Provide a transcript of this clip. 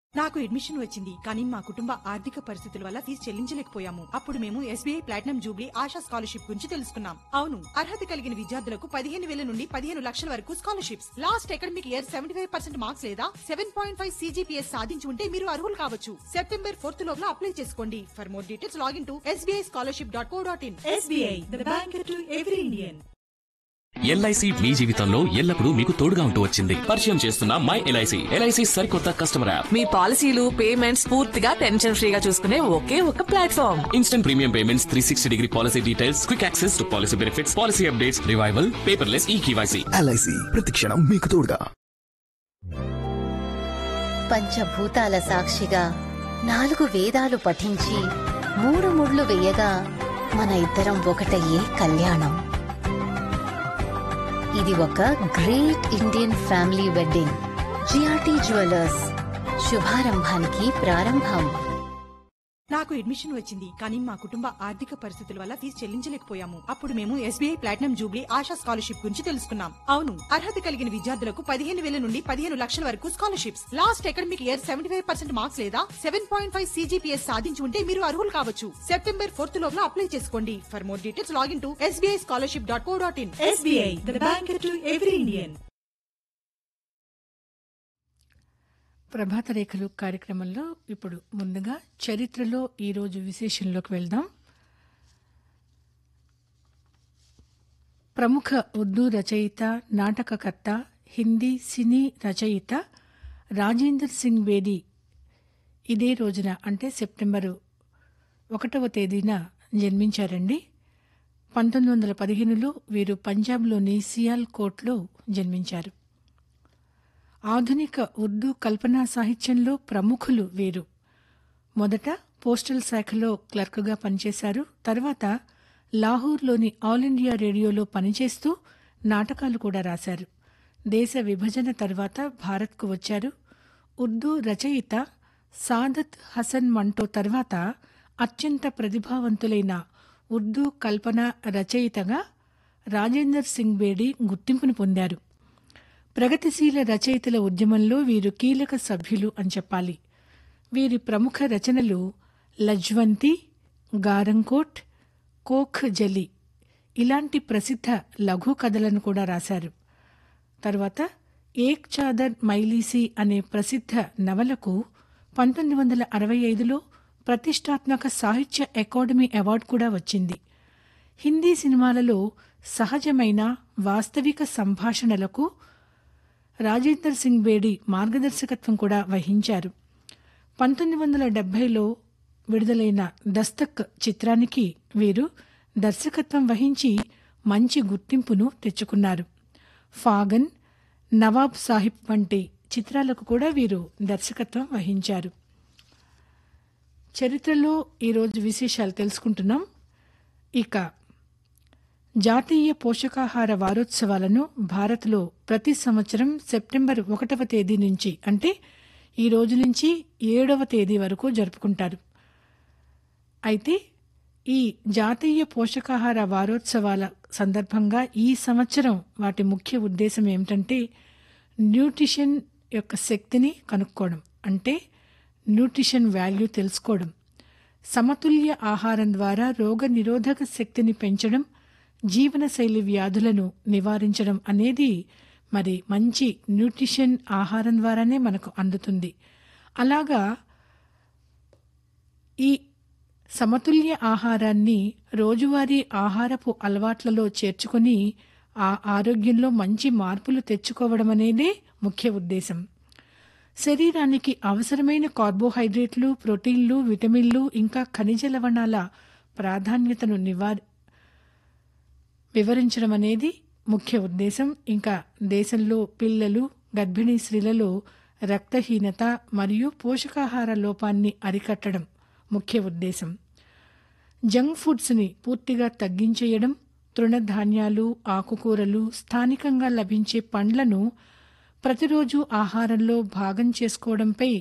నాకు అడ్మిషన్ వచ్చింది కానీ మా కుటుంబ ఆర్థిక పరిస్థితుల వల్ల ఫీజు చెల్లించలేకపోయాము అప్పుడు మేము SBI platinum jubilee Asha scholarship గురించి తెలుసుకున్నాం అవును అర్హత కలిగిన విద్యార్థులకు పదిహేను వేల నుండి పదిహేను లక్షల వరకు scholarships last academic year seventy five percent marks లేదా సెవెన్ పాయింట్ ఫైవ్ సీజీపీఎస్ సాధించి ఉంటే మీరు అర్హులు కావచ్చు సెప్టెంబర్ ఫోర్త్ లోపల అప్లై చేసుకోండి for more details login to SBI scholarship dot co dot in SBI the bank to every Indian LIC మీ జీవితంలో ఎల్లప్పుడూ మీకు తోడుగా ఉంటూ వచ్చింది పరిచయం చేస్తున్న మై ఎల్ఐసి ఎల్ఐసి సరికొత్త కస్టమర్ యాప్ మీ పాలసీలు పేమెంట్స్ పూర్తిగా టెన్షన్ ఫ్రీగా చూసుకునే ఒకే ఒక platform instant premium payments three sixty degree policy details quick access to policy benefits policy updates revival paperless e KYC LIC ప్రతిక్షణం మీకు తోడుగా పంచభూతాల సాక్షిగా నాలుగు వేదాలు పఠించి మూడు ముళ్ళు వేయగా మన ఇద్దరం ఒకటయ్యే కళ్యాణం ఇది ఒక great Indian family wedding GRT jewellers శుభారంభానికి ప్రారంభం నాకు అడ్మిషన్ వచ్చింది కానీ మా కుటుంబ ఆర్థిక పరిస్థితుల వల్ల ఫీజు చెల్లించలేకపోయాము అప్పుడు మేము SBI platinum jubilee Asha scholarship గురించి తెలుసుకున్నాం అవును అర్హత కలిగిన విద్యార్థులకు పదిహేను వేల నుండి పదిహేను లక్షల వరకు scholarships last academic year seventy five percent marks లేదా సెవెన్ పాయింట్ ఫైవ్ సీజీపీఎస్ సాధించి ఉంటే మీరు అర్హులు కావచ్చు సెప్టెంబర్ ఫోర్త్ లోపల అప్లై చేసుకోండి for more details login to SBI scholarship dot co dot in SBI the bank to every Indian ప్రభాత రేఖలు కార్యక్రమంలో ఇప్పుడు ముందుగా చరిత్రలో ఈరోజు విశేషంలోకి వెళ్దాం ప్రముఖ ఉర్దూ రచయిత నాటకకర్త హిందీ సినీ రచయిత రాజేందర్ సింగ్ బేడి ఇదే రోజున అంటే సెప్టెంబరు ఒకటవ తేదీన జన్మించారండి పంతొమ్మిది వందల పదిహేనులో వీరు పంజాబ్లోని సియాల్ కోట్లో జన్మించారు ఆధునిక ఉర్దూ కల్పనా సాహిత్యంలో ప్రముఖులు వీరు మొదట పోస్టల్ శాఖలో క్లర్క్గా పనిచేశారు తర్వాత లాహోర్లోని ఆల్ ఇండియా రేడియోలో పనిచేస్తూ నాటకాలు కూడా రాశారు దేశ విభజన తర్వాత భారత్కు వచ్చారు ఉర్దూ రచయిత సాదత్ హసన్ మంటో తర్వాత అత్యంత ప్రతిభావంతులైన ఉర్దూ కల్పన రచయితగా రాజేందర్ సింగ్ బేడి గుర్తింపును పొందారు ప్రగతిశీల రచయితల ఉద్యమంలో వీరు కీలక సభ్యులు అని చెప్పాలి వీరి ప్రముఖ రచనలు లజ్వంతి గారంకోట్ కోఖ్ జలి ఇలాంటి ప్రసిద్ధ లఘు కథలను కూడా రాశారు తర్వాత ఏక్ చాదర్ మైలీసి అనే ప్రసిద్ధ నవలకు పంతొమ్మిది వందల అరవై ఐదులో ప్రతిష్టాత్మక సాహిత్య అకాడమీ అవార్డు కూడా వచ్చింది హిందీ సినిమాలలో సహజమైన వాస్తవిక సంభాషణలకు రాజేందర్ సింగ్ బేడి మార్గదర్శకత్వం కూడా వహించారు పంతొమ్మిది వందల డెబ్బైలో విడుదలైన దస్తక్ చిత్రానికి వీరు దర్శకత్వం వహించి మంచి గుర్తింపును తెచ్చుకున్నారు ఫాగన్ నవాబ్ సాహిబ్ వంటి చిత్రాలకు కూడా వీరు దర్శకత్వం వహించారు చరిత్రలో ఈరోజు విశేషాలు తెలుసుకుంటున్నాం ఇక జాతీయ పోషకాహార వారోత్సవాలను భారత్లో ప్రతి సంవత్సరం సెప్టెంబర్ ఒకటవ తేదీ నుంచి అంటే ఈ రోజు నుంచి ఏడవ తేదీ వరకు జరుపుకుంటారు అయితే ఈ జాతీయ పోషకాహార వారోత్సవాల సందర్భంగా ఈ సంవత్సరం వాటి ముఖ్య ఉద్దేశం ఏమిటంటే న్యూట్రిషన్ యొక్క శక్తిని కనుక్కోవడం అంటే న్యూట్రిషన్ వాల్యూ తెలుసుకోవడం సమతుల్య ఆహారం ద్వారా రోగ నిరోధక శక్తిని పెంచడం జీవనశైలి వ్యాధులను నివారించడం అనేది మరి మంచి న్యూట్రిషన్ ఆహారం ద్వారానే మనకు అందుతుంది అలాగా ఈ సమతుల్య ఆహారాన్ని రోజువారీ ఆహారపు అలవాట్లలో చేర్చుకొని ఆ ఆరోగ్యంలో మంచి మార్పులు తెచ్చుకోవడం అనేదే ముఖ్య ఉద్దేశం శరీరానికి అవసరమైన కార్బోహైడ్రేట్లు ప్రోటీన్లు విటమిన్లు ఇంకా ఖనిజ లవణాల ప్రాధాన్యతను నివారి వివరించడం అనేది ముఖ్య ఉద్దేశం ఇంకా దేశంలో పిల్లలు గర్భిణీ స్త్రీలలో రక్తహీనత మరియు పోషకాహార లోపాన్ని అరికట్టడం ముఖ్య ఉద్దేశం జంక్ ఫుడ్స్ని పూర్తిగా తగ్గించేయడం తృణధాన్యాలు ఆకుకూరలు స్థానికంగా లభించే పండ్లను ప్రతిరోజు ఆహారంలో భాగం చేసుకోవడంపై